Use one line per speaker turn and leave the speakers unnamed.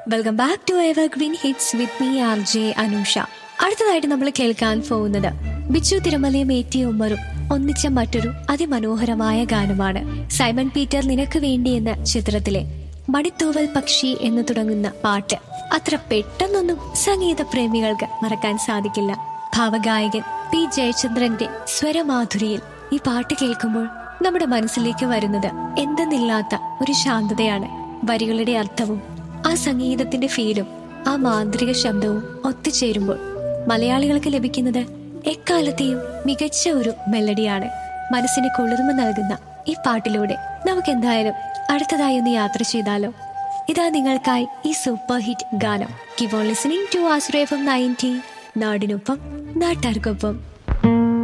welcome back to evergreen hits with me R J Anusha അടുത്തതായിട്ട് നമ്മൾ കേൾക്കാൻ പോകുന്നത് ബിച്ചു തിരുമലയും എ ടി ഉമ്മറും ഒന്നിച്ച മറ്റൊരു അതിമനോഹരമായ ഗാനമാണ് സൈമൺ പീറ്റർ നിനക്ക് വേണ്ടി എന്ന ചിത്രത്തിലെ മണിത്തൂവൽ പക്ഷി എന്ന് തുടങ്ങുന്ന പാട്ട് അത്ര പെട്ടെന്നൊന്നും സംഗീത പ്രേമികൾക്ക് മറക്കാൻ സാധിക്കില്ല ഭാവഗായകൻ പി ജയചന്ദ്രന്റെ സ്വരമാധുരിയിൽ ഈ പാട്ട് കേൾക്കുമ്പോൾ നമ്മുടെ മനസ്സിലേക്ക് വരുന്നത് എന്തെന്നില്ലാത്ത ഒരു ശാന്തതയാണ് വരികളുടെ അർത്ഥവും ആ സംഗീതത്തിന്റെ ഫീലും ആ മാന്ത്രിക ശബ്ദവും ഒത്തുചേരുമ്പോൾ മലയാളികൾക്ക് ലഭിക്കുന്നത് എക്കാലത്തെയും മികച്ച ഒരു മെലഡിയാണ് മനസ്സിന് കുളിർമ നൽകുന്ന ഈ പാട്ടിലൂടെ നമുക്ക് എന്തായാലും അടുത്തതായി ഒന്ന് യാത്ര ചെയ്താലോ ഇതാ നിങ്ങൾക്കായി ഈ സൂപ്പർ ഹിറ്റ് ഗാനം കിവോൺ ലിസണിംഗ് ടു ആശ്രയഫം നയൻറ്റി നാടിനൊപ്പം നാട്ടാർക്കൊപ്പം